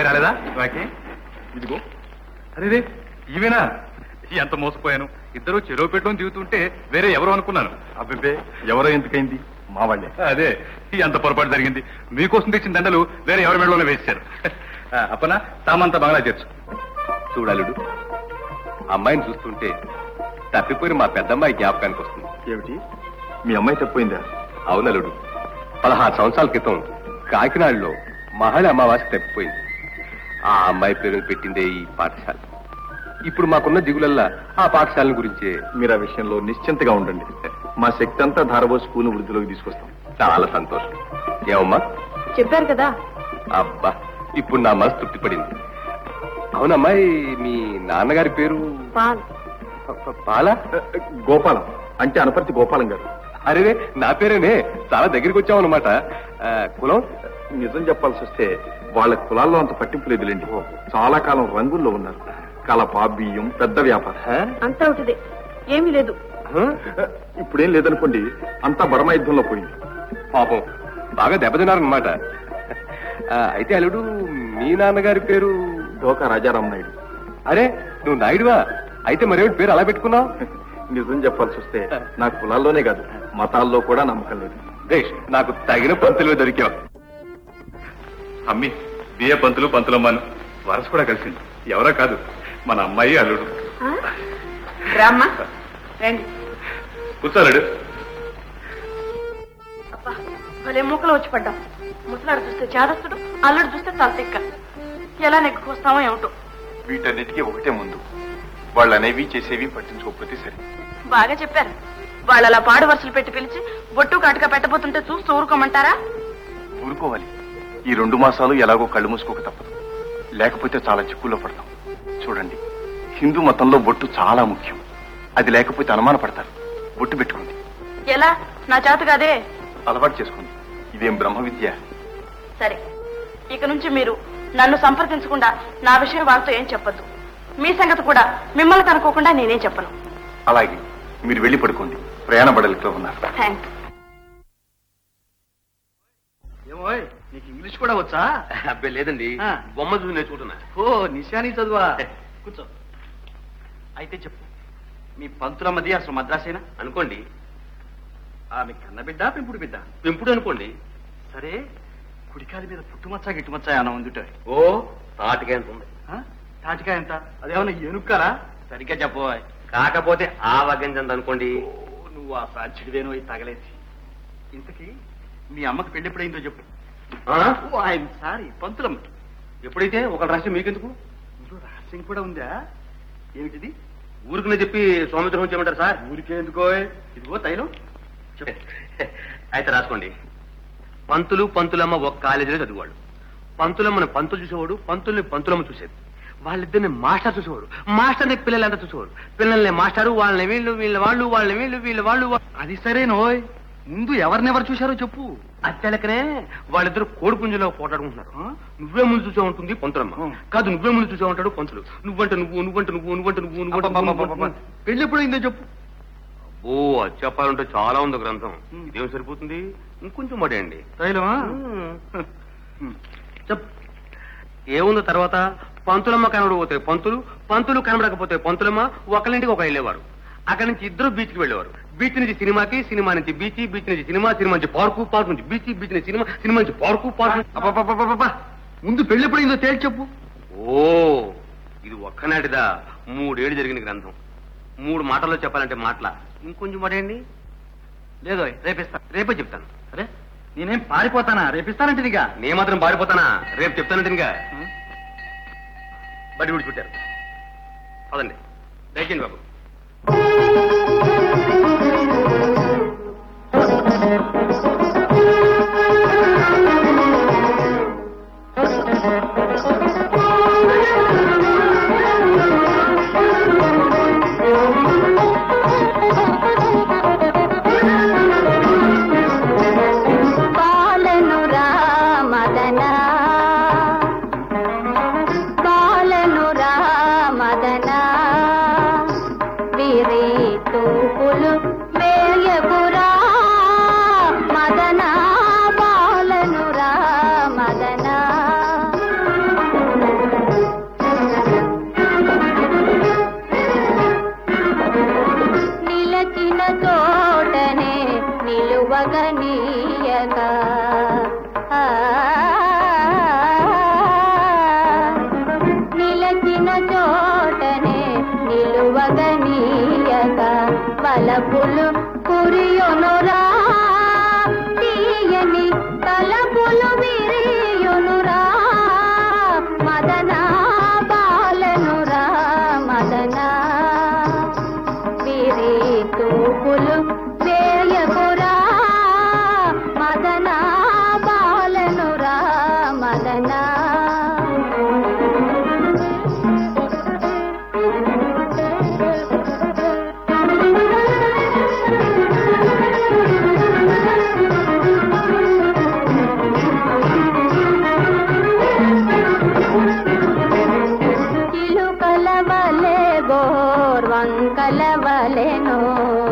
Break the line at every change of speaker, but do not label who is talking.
అమ్మాయి రాలేదా నాకే ఇదిగో అరే ఈవేనా ఎంత మోసపోయాను ఇద్దరు చెరువు పెట్టుకొని దిగుతుంటే వేరే ఎవరు అనుకున్నాను
అబ్బే ఎవరో ఎందుకైంది మా వాళ్ళే
అదే ఎంత పొరపాటు జరిగింది మీకోసం తెచ్చిన దండలు వేరే ఎవరి మెడలోనే వేశారు అప్పన తామంతా బంగ్లా చేర్చు
చూడలుడు అమ్మాయిని చూస్తుంటే తప్పిపోయిన మా పెద్దమ్మాయి జ్ఞాపకానికి వస్తుంది
ఏమిటి మీ అమ్మాయి తప్పిపోయిందా
అవునలుడు పదహారు సంవత్సరాల క్రితం కాకినాడలో మహళ అమావాస్య తప్పిపోయింది ఆ అమ్మాయి పేరును పెట్టిందే ఈ పాఠశాల ఇప్పుడు మాకున్న దిగులల్లా ఆ పాఠశాల గురించే
మీరు ఆ విషయంలో నిశ్చింతగా ఉండండి మా శక్తి అంతా ధారబో స్కూల్ వృద్ధిలోకి తీసుకొస్తాం
చాలా సంతోషం ఏమమ్మా
చెప్పారు కదా
అబ్బా ఇప్పుడు నా మనసు తృప్తిపడింది అవునమ్మాయి మీ నాన్నగారి పేరు
పాల్
ప- ప- పాల
గోపాలం అంటే అనపర్తి గోపాలం గారు
అరే నా పేరేనే చాలా దగ్గరికి వచ్చామన్నమాట ఆ, కులం
నిజం చెప్పాల్సి వస్తే వాళ్ళ కులాల్లో అంత పట్టింపు లేదులేండి చాలా కాలం రంగుల్లో ఉన్నారు కలప బియ్యం పెద్ద వ్యాపారం
ఆ?
అంతా ఒకటిదే ఏమీ లేదు
ఆ?
ఇప్పుడేం లేదనుకోండి అంతా బరమ యుద్ధంలో పోయింది
పాపం బాగా దెబ్బతిన్నారనమాట ఆ, అయితే అల్లుడు మీ నాన్నగారి పేరు
డోకా రాజారాం నాయుడు
అరే నువ్వు నాయుడువా అయితే మరేమిటి పేరు అలా పెట్టుకున్నావు
నిజం చెప్పాల్సి వస్తే నా కులాల్లోనే కాదు మతాల్లో కూడా నమ్మకం లేదు
దేశ్ నాకు తగిన పంతులు దొరికావు
అమ్మి బియ్య పంతులు పంతులమ్మాను వరస కూడా కలిసింది ఎవరో కాదు మన అమ్మాయి అల్లుడు
రామ్మా రండి
కూర్చోలేడు
అబ్బా భలే మూకలు వచ్చి పడ్డాం ముసలాడు చూస్తే చేదస్తుడు అల్లుడు చూస్తే తలతిక్క ఎలా నెగ్గుకొస్తామో ఏమిటో
వీటన్నిటికీ ఒకటే ముందు వాళ్ళు అనేవి చేసేవి పట్టించుకోకపోతే సరే
బాగా చెప్పారు వాళ్ళు అలా పాడు వరుసలు పెట్టి పిలిచి బొట్టు కాటుగా పెట్టబోతుంటే చూస్తూ ఊరుకోమంటారా
ఊరుకోవాలి ఈ రెండు మాసాలు ఎలాగో కళ్ళు మూసుకోక తప్పదు లేకపోతే చాలా చిక్కుల్లో పడతాం చూడండి హిందూ మతంలో బొట్టు చాలా ముఖ్యం అది లేకపోతే అనుమాన పడతారు బొట్టు పెట్టుకుంది
ఎలా నా చేత కాదే
అలవాటు చేసుకుంది ఇదేం బ్రహ్మ విద్య
సరే ఇక నుంచి మీరు నన్ను సంప్రదించకుండా నా విషయం వాళ్ళతో ఏం చెప్పొద్దు మీ సంగతి కూడా మిమ్మల్ని కనుక్కోకుండా నేనేం చెప్పను
అలాగే మీరు వెళ్ళి పడుకోండి ప్రయాణ బడలితో ఉన్నారు
థ్యాంక్స్
ఏమో నీకు ఇంగ్లీష్ కూడా వచ్చా
అబ్బే లేదండి
ఆ.
బొమ్మ చూసి నేర్చుకుంటున్నా
ఓ నిశాని చదువా కూర్చో అయితే చెప్పు మీ పంతులమ్మది అసలు మద్రాసేనా
అనుకోండి
ఆమె కన్నబిడ్డ పెంపుడు బిడ్డ
పెంపుడు అనుకోండి
సరే కుడికాలి మీద పుట్టుమచ్చ గిట్టుమచ్చ అన్న ఉందిటే
ఓ తాటికాయ ఎంత ఉంది
తాటికాయ ఎంత అదేమన్నా ఎనుక్కరా సరిగ్గా చెప్పు
కాకపోతే ఆ వగ్గంజంత అనుకోండి
ఓ, నువ్వు ఆ సాక్షిడివేనో ఈ తగలేసి ఇంతకీ మీ అమ్మకి పెళ్లి ఎప్పుడైందో చెప్పు
ఆ?
ఓ ఆయన సారీ పంతులమ్మకి
ఎప్పుడైతే ఒక రాష్ట్రం మీకెందుకు
ఇందులో రహస్యం కూడా ఉందా ఏమిటిది
ఊరికనే చెప్పి సోమిత్రం చేయమంటారు సార్
ఊరికే ఎందుకో ఇదిగో తైలం చెప్పు
అయితే రాసుకోండి పంతులు పంతులమ్మ ఒక కాలేజీలో చదివాడు పంతులమ్మని పంతులు చూసేవాడు పంతుల్ని పంతులమ్మ చూసేది వాళ్ళిద్దరిని మాస్టర్ చూసేవాడు మాస్టర్ని పిల్లలంతా చూసేవాడు పిల్లల్ని మాస్టారు వాళ్ళని వీళ్ళు వీళ్ళ వాళ్ళు వాళ్ళని వీళ్ళు వీళ్ళ వాళ్ళు వా-
అది సరేనోయ్ ముందు ఎవరినెవరు చూశారో చెప్పు
అత్తెలకనే వాళ్ళిద్దరు కోడి పుంజులో పోటాడుకుంటున్నారు
ఆ?
నువ్వే ముందు చూసే ఉంటుంది పంతులమ్మ
ఆ.
కాదు నువ్వే ముందు చూసే ఉంటాడు పంతులు నువ్వంటే నువ్వు నువ్వంటే నువ్వు నువ్వంటే నువ్వు నువ్వంటే నువ్వు, నువ్వంటే నువ్వు.
పెళ్లి ఎప్పుడైందో చెప్పు
ఓ అది చెప్పాలంటే చాలా ఉంది గ్రంథం
ఉమ్.
ఇదేం సరిపోతుంది ఇంకొంచెం పడేయండి
తైలమా
చెప్ ఏముంది తర్వాత పంతులమ్మ కనబడకపోతే పంతులు పంతులు కనబడకపోతే పంతులమ్మ ఒకరింటికి ఒక వెళ్ళేవారు అక్కడి నుంచి ఇద్దరు బీచ్కి వెళ్ళేవారు బీచ్ నుంచి సినిమాకి సినిమా నుంచి బీచ్ బీచ్ నుంచి సినిమా సినిమా నుంచి పార్కు పార్క్ నుంచి బీచ్ బీచ్ నుంచి సినిమా సినిమా నుంచి పార్కు పార్క్ నుంచి-
అబ్బబ్బబ్బబ్బబ్బ. ముందు పెళ్లి ఎప్పుడైందో తేల్చి చెప్పు
ఓ ఇది ఒక్కనాటిదా మూడేళ్ళు జరిగిన గ్రంథం మూడు మాటల్లో చెప్పాలంటే మాటల ఇంకొంచెం పడేయండి
లేదో రేపిస్తా
రేపే చెప్తాను
అరే నేనేం పారిపోతానా రేపిస్తానంటేదిగా
నేను మాత్రం పారిపోతానా రేపు చెప్తానంటే ఇంకా బడి విడిచిపెట్టారు పదండి దయచేయండి బాబు
బాలను రామదనా బాలను రామదనా వీరే తూపులు వేయకురా మదనా బాలను రామదనా నీయక ఆ, నిలచిన చోటనే నిలువగనీయక వలపులు కురియునురా తీయని తలపులు విరియునురా మదనా బాలనురా మదనా విరి తూపులు వేయకురా మదనా బాలనురా మదనా చిలుకల వలె గోర్వంకల వలెను